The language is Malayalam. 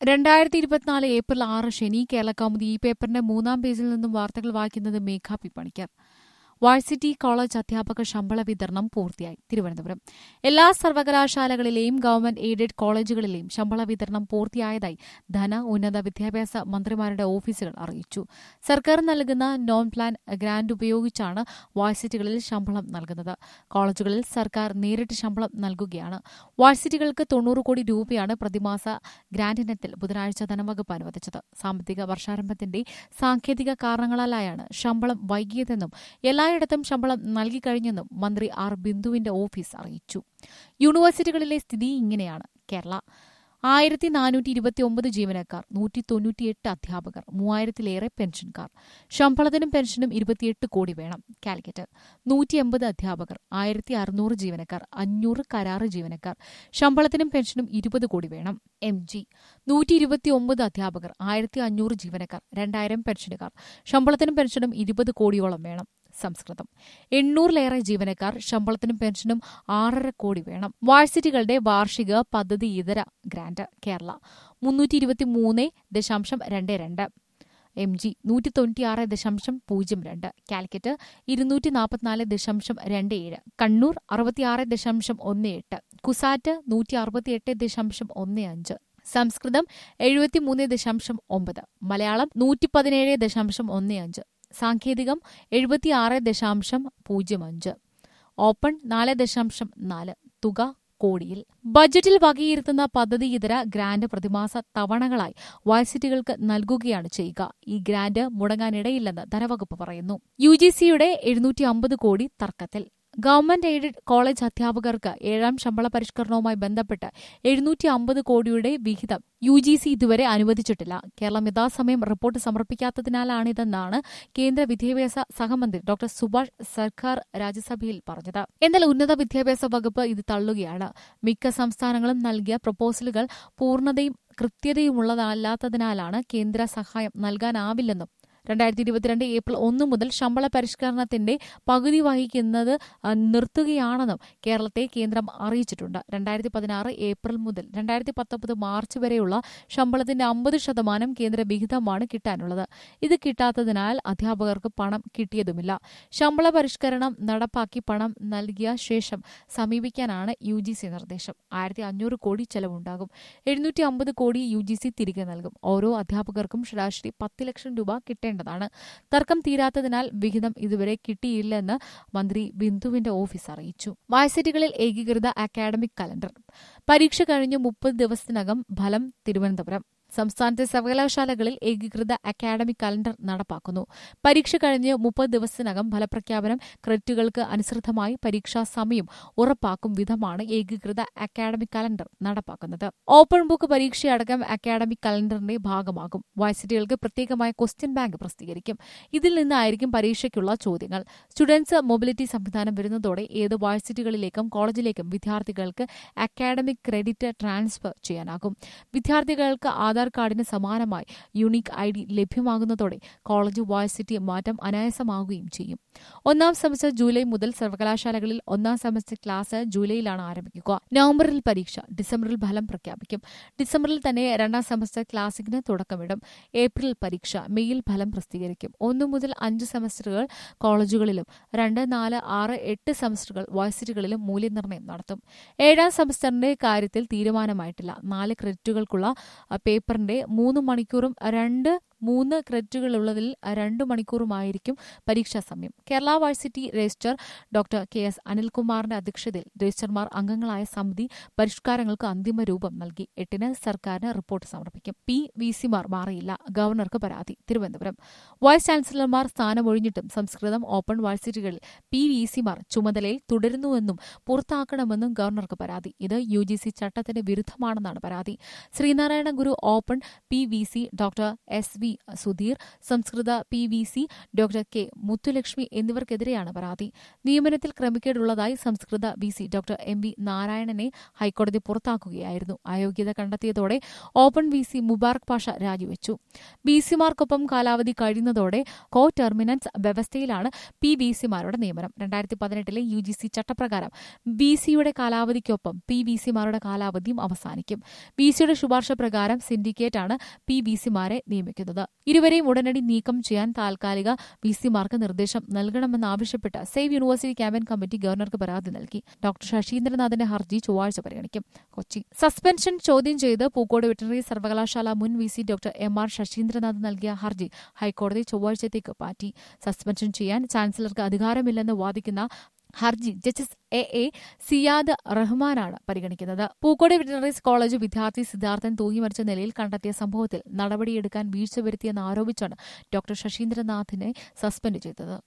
രണ്ടായിരത്തി ഇരുപത്തിനാല് ഏപ്രിൽ ആറ് ശനി കേരളകൗമുദി ഈ പേപ്പറിന്റെ മൂന്നാം പേജിൽ നിന്നും വാർത്തകൾ വായിക്കുന്നത് Megha P Panicker varsity college അധ്യാപക ശമ്പള വിതരണം പൂർത്തിയായി തിരുവനന്തപുരം എല്ലാ സർവകലാശാലകളിലെയും ഗവൺമെന്റ് എയ്ഡഡ് കോളേജുകളിലെയും ശമ്പള വിതരണം പൂർത്തിയായതായി ധന ഉന്നത വിദ്യാഭ്യാസ മന്ത്രിമാരുടെ ഓഫീസുകൾ അറിയിച്ചു സർക്കാർ നൽകുന്ന നോൺ പ്ലാൻ ഗ്രാന്റ് ഉപയോഗിച്ചാണ് വാഴ്സിറ്റികളിൽ ശമ്പളം നൽകുന്നത് കോളേജുകളിൽ സർക്കാർ നേരിട്ട് ശമ്പളം നൽകുകയാണ് വാഴ്സിറ്റികൾക്ക് തൊണ്ണൂറ് കോടി രൂപയാണ് പ്രതിമാസ ഗ്രാന്റിനത്തിൽ ബുധനാഴ്ച ധനവകുപ്പ് അനുവദിച്ചത് സാമ്പത്തിക വർഷാരംഭത്തിന്റെ സാങ്കേതിക കാരണങ്ങളാലാണ് ശമ്പളം വൈകിയതെന്നും എല്ലായിടത്തും ശമ്പളം നൽകിക്കഴിഞ്ഞെന്നും മന്ത്രി ആർ ബിന്ദുവിന്റെ ഓഫീസ് അറിയിച്ചു യൂണിവേഴ്സിറ്റികളിലെ സ്ഥിതി ഇങ്ങനെയാണ് കേരള ആയിരത്തി നാനൂറ്റി ഇരുപത്തിയൊമ്പത് ജീവനക്കാർ നൂറ്റി തൊണ്ണൂറ്റിയെട്ട് അധ്യാപകർ മൂവായിരത്തിലേറെ പെൻഷൻകാർ ശമ്പളത്തിനും പെൻഷനും ഇരുപത്തിയെട്ട് കോടി വേണം കാലിക്കറ്റ് നൂറ്റി എൺപത് അധ്യാപകർ ആയിരത്തി അറുന്നൂറ് ജീവനക്കാർ അഞ്ഞൂറ് കരാറ് ജീവനക്കാർ ശമ്പളത്തിനും പെൻഷനും ഇരുപത് കോടി വേണം എം ജി നൂറ്റി ഇരുപത്തിയൊമ്പത് അധ്യാപകർ ആയിരത്തി അഞ്ഞൂറ് ജീവനക്കാർ രണ്ടായിരം പെൻഷനുകാർ ശമ്പളത്തിനും പെൻഷനും ഇരുപത് കോടിയോളം വേണം സംസ്കൃതം എണ്ണൂറിലേറെ ജീവനക്കാർ ശമ്പളത്തിനും പെൻഷനും ആറര കോടി വേണം വാഴ്സിറ്റികളുടെ വാർഷിക പദ്ധതി ഇതര ഗ്രാന്റ് കേരള മുന്നൂറ്റി ഇരുപത്തിമൂന്ന് ദശാംശം രണ്ട് രണ്ട് എം ജി നൂറ്റി തൊണ്ണൂറ്റിയാറ് ദശാംശം പൂജ്യം രണ്ട് കാലിക്കറ്റ് ഇരുന്നൂറ്റി നാൽപ്പത്തിനാല് ദശാംശം രണ്ട് ഏഴ് കണ്ണൂർ അറുപത്തിയാറ് ദശാംശം ഒന്ന് എട്ട് കുസാറ്റ് നൂറ്റി അറുപത്തിയെട്ട് ദശാംശം ഒന്ന് അഞ്ച് സംസ്കൃതം എഴുപത്തിമൂന്ന് ദശാംശം ഒമ്പത് മലയാളം നൂറ്റി പതിനേഴ് ദശാംശം ഒന്ന് അഞ്ച് സാങ്കേതികം എഴുപത്തിയാറ് ദശാംശം പൂജ്യം അഞ്ച് ഓപ്പൺ നാല് ദശാംശം നാല് തുക കോടിയിൽ ബജറ്റിൽ വകയിരുത്തുന്ന പദ്ധതി ഇതര ഗ്രാന്റ് പ്രതിമാസ തവണകളായി വാഴ്സിറ്റികൾക്ക് നൽകുകയാണ് ചെയ്യുക ഈ ഗ്രാന്റ് മുടങ്ങാനിടയില്ലെന്ന് ധനവകുപ്പ് പറയുന്നു യു ജി സിയുടെ എഴുന്നൂറ്റി അമ്പത് കോടി തർക്കത്തിൽ ഗവൺമെന്റ് എയ്ഡഡ് കോളേജ് അധ്യാപകർക്ക് ഏഴാം ശമ്പള പരിഷ്കരണവുമായി ബന്ധപ്പെട്ട് എഴുന്നൂറ്റി അമ്പത് കോടിയുടെ വിഹിതം യു ജി സി ഇതുവരെ അനുവദിച്ചിട്ടില്ല കേരളം യഥാസമയം റിപ്പോർട്ട് സമർപ്പിക്കാത്തതിനാലാണിതെന്നാണ് കേന്ദ്ര വിദ്യാഭ്യാസ സഹമന്ത്രി ഡോക്ടർ സുഭാഷ് സർക്കാർ രാജ്യസഭയിൽ പറഞ്ഞത് എന്നാൽ ഉന്നത വിദ്യാഭ്യാസ വകുപ്പ് ഇത് തള്ളുകയാണ് മിക്ക സംസ്ഥാനങ്ങളും നൽകിയ പ്രപ്പോസലുകൾ പൂർണ്ണതയും കൃത്യതയുമുള്ളതല്ലാത്തതിനാലാണ് കേന്ദ്ര സഹായം നൽകാനാവില്ലെന്നും രണ്ടായിരത്തി ഇരുപത്തിരണ്ട് ഏപ്രിൽ ഒന്ന് മുതൽ ശമ്പള പരിഷ്കരണത്തിന്റെ പകുതി വഹിക്കുന്നത് നിർത്തുകയാണെന്നും കേരളത്തെ കേന്ദ്രം അറിയിച്ചിട്ടുണ്ട് രണ്ടായിരത്തി പതിനാറ് ഏപ്രിൽ മുതൽ രണ്ടായിരത്തി പത്തൊമ്പത് മാർച്ച് വരെയുള്ള ശമ്പളത്തിന്റെ അമ്പത് ശതമാനം കേന്ദ്ര വിഹിതമാണ് കിട്ടാനുള്ളത് ഇത് കിട്ടാത്തതിനാൽ അധ്യാപകർക്ക് പണം കിട്ടിയതുമില്ല ശമ്പള പരിഷ്കരണം നടപ്പാക്കി പണം നൽകിയ ശേഷം സമീപിക്കാനാണ് യു ജി സി നിർദ്ദേശം ആയിരത്തി അഞ്ഞൂറ് കോടി ചെലവുണ്ടാകും എഴുന്നൂറ്റി അമ്പത് കോടി യു ജി സി തിരികെ നൽകും ഓരോ അധ്യാപകർക്കും ശരാശരി പത്ത് ലക്ഷം രൂപ കിട്ടേണ്ട ചെയ്യേണ്ടതാണ് തർക്കം തീരാത്തതിനാൽ വിഹിതം ഇതുവരെ കിട്ടിയില്ലെന്ന് മന്ത്രി ബിന്ദുവിന്റെ ഓഫീസ് അറിയിച്ചു വായസിറ്റികളിൽ ഏകീകൃത അക്കാഡമിക് കലണ്ടർ പരീക്ഷ കഴിഞ്ഞ് മുപ്പത് ദിവസത്തിനകം ഫലം തിരുവനന്തപുരം സംസ്ഥാനത്തെ സർവകലാശാലകളിൽ ഏകീകൃത അക്കാഡമിക് കലണ്ടർ നടപ്പാക്കുന്നു പരീക്ഷ കഴിഞ്ഞ് മുപ്പത് ദിവസത്തിനകം ഫലപ്രഖ്യാപനം ക്രെഡിറ്റുകൾക്ക് അനുസൃതമായി പരീക്ഷാ സമയം ഉറപ്പാക്കും വിധമാണ് ഏകീകൃത അക്കാഡമിക് കലണ്ടർ നടപ്പാക്കുന്നത് ഓപ്പൺ ബുക്ക് പരീക്ഷയടക്കം അക്കാഡമിക് കലണ്ടറിന്റെ ഭാഗമാകും വായ്സിറ്റികൾക്ക് പ്രത്യേകമായ ക്വസ്റ്റ്യൻ ബാങ്ക് പ്രസിദ്ധീകരിക്കും ഇതിൽ നിന്നായിരിക്കും പരീക്ഷയ്ക്കുള്ള ചോദ്യങ്ങൾ സ്റ്റുഡൻസ് മൊബിലിറ്റി സംവിധാനം വരുന്നതോടെ ഏത് വാഴ്സിറ്റികളിലേക്കും കോളേജിലേക്കും വിദ്യാർത്ഥികൾക്ക് അക്കാഡമിക് ക്രെഡിറ്റ് ട്രാൻസ്ഫർ ചെയ്യാനാകും വിദ്യാർത്ഥികൾക്ക് ആധാർ കാർഡിന് സമാനമായി യുണീക്ക് ഐ ഡി ലഭ്യമാകുന്നതോടെ കോളേജ് വാഴ്സിറ്റി മാറ്റം അനായാസമാകുകയും ചെയ്യും ഒന്നാം സെമസ്റ്റർ ജൂലൈ മുതൽ സർവകലാശാലകളിൽ ഒന്നാം സെമസ്റ്റർ ക്ലാസ് ജൂലൈയിലാണ് ആരംഭിക്കുക നവംബറിൽ പരീക്ഷ ഡിസംബറിൽ ഫലം പ്രഖ്യാപിക്കും ഡിസംബറിൽ തന്നെ രണ്ടാം സെമസ്റ്റർ ക്ലാസിക്കിന് തുടക്കമിടും ഏപ്രിൽ പരീക്ഷ മെയ്യിൽ ഫലം പ്രസിദ്ധീകരിക്കും ഒന്നു മുതൽ അഞ്ച് സെമസ്റ്ററുകൾ കോളേജുകളിലും രണ്ട് നാല് ആറ് എട്ട് സെമസ്റ്ററുകൾ വാഴ്സിറ്റികളിലും മൂല്യനിർണ്ണയം നടത്തും ഏഴാം സെമസ്റ്ററിന്റെ കാര്യത്തിൽ തീരുമാനമായിട്ടില്ല നാല് ക്രെഡിറ്റുകൾക്കുള്ള പേപ്പറിന്റെ മൂന്ന് മണിക്കൂറും രണ്ട് മൂന്ന് ക്രെഡിറ്റുകളുള്ളതിൽ രണ്ട് മണിക്കൂറുമായിരിക്കും പരീക്ഷാ സമയം Kerala varsity registrar doctor K S അനിൽകുമാറിന്റെ അധ്യക്ഷതയിൽ രജിസ്ട്രർമാർ അംഗങ്ങളായ സമിതി പരിഷ്കാരങ്ങൾക്ക് അന്തിമ രൂപം നൽകി എട്ടിന് സർക്കാരിന് റിപ്പോർട്ട് സമർപ്പിക്കും പി വി സിമാർ മാറിയില്ല ഗവർണർക്ക് പരാതി തിരുവനന്തപുരം വൈസ് ചാൻസലർമാർ സ്ഥാനമൊഴിഞ്ഞിട്ടും സംസ്കൃതം ഓപ്പൺ വാഴ്സിറ്റികളിൽ പി വി സിമാർ ചുമതലയിൽ തുടരുന്നുവെന്നും പുറത്താക്കണമെന്നും ഗവർണർക്ക് പരാതി ഇത് യു ജി സി ചട്ടത്തിന് വിരുദ്ധമാണെന്നാണ് പരാതി Sreenarayana Guru open P V C doctor S V V Sudheer Sanskrit P V C doctor K Muthulakshmi എന്നിവർക്കെതിരെയാണ് പരാതി നിയമനത്തിൽ ക്രമക്കേടുള്ളതായി Sanskrit V C doctor M V നാരായണനെ ഹൈക്കോടതി പുറത്താക്കുകയായിരുന്നു അയോഗ്യത കണ്ടെത്തിയതോടെ open V C Mubarak Pasha രാജിവെച്ചു ബി സിമാർക്കൊപ്പം കാലാവധി കഴിയുന്നതോടെ കോ ടെർമിനൻസ് വ്യവസ്ഥയിലാണ് പി വി സിമാരുടെ നിയമനം രണ്ടായിരത്തി പതിനെട്ടിലെ യു ജി സി ചട്ടപ്രകാരം ബി സിയുടെ കാലാവധിക്കൊപ്പം പി വി സിമാരുടെ കാലാവധിയും അവസാനിക്കും ബി സിയുടെ ശുപാർശ പ്രകാരം സിൻഡിക്കേറ്റാണ് പി വി സിമാരെ നിയമിക്കുന്നത് ഇരുവരെയും ഉടനടി നീക്കം ചെയ്യാൻ താൽക്കാലിക വി സിമാർക്ക് നിർദ്ദേശം നൽകണമെന്നാവശ്യപ്പെട്ട് സേവ് യൂണിവേഴ്സിറ്റി ക്യാബിൻ കമ്മിറ്റി ഗവർണർക്ക് പരാതി നൽകി ഡോക്ടർ ശശീന്ദ്രനാഥിന്റെ ഹർജി ചൊവ്വാഴ്ച പരിഗണിക്കും കൊച്ചി സസ്പെൻഷൻ ചോദ്യം ചെയ്ത് പൂക്കോട് വെറ്ററിനറി സർവകലാശാല മുൻ V C doctor M R Sasheendranath നൽകിയ ഹർജി ഹൈക്കോടതി ചൊവ്വാഴ്ചത്തേക്ക് മാറ്റി സസ്പെൻഷൻ ചെയ്യാൻ ചാൻസലർക്ക് അധികാരമില്ലെന്ന് വാദിക്കുന്ന ഹർജി ജസ്റ്റിസ് എ എ സിയാദ് റഹ്മാനാണ് പരിഗണിക്കുന്നത് പൂക്കോട് വെറ്ററിനറീസ് കോളേജ് വിദ്യാർത്ഥി സിദ്ധാർത്ഥൻ തൂങ്ങിമരിച്ച നിലയിൽ കണ്ടെത്തിയ സംഭവത്തിൽ നടപടിയെടുക്കാൻ വീഴ്ച വരുത്തിയെന്ന് ആരോപിച്ചാണ് ഡോക്ടർ ശശീന്ദ്രനാഥിനെ സസ്പെൻഡ് ചെയ്തത്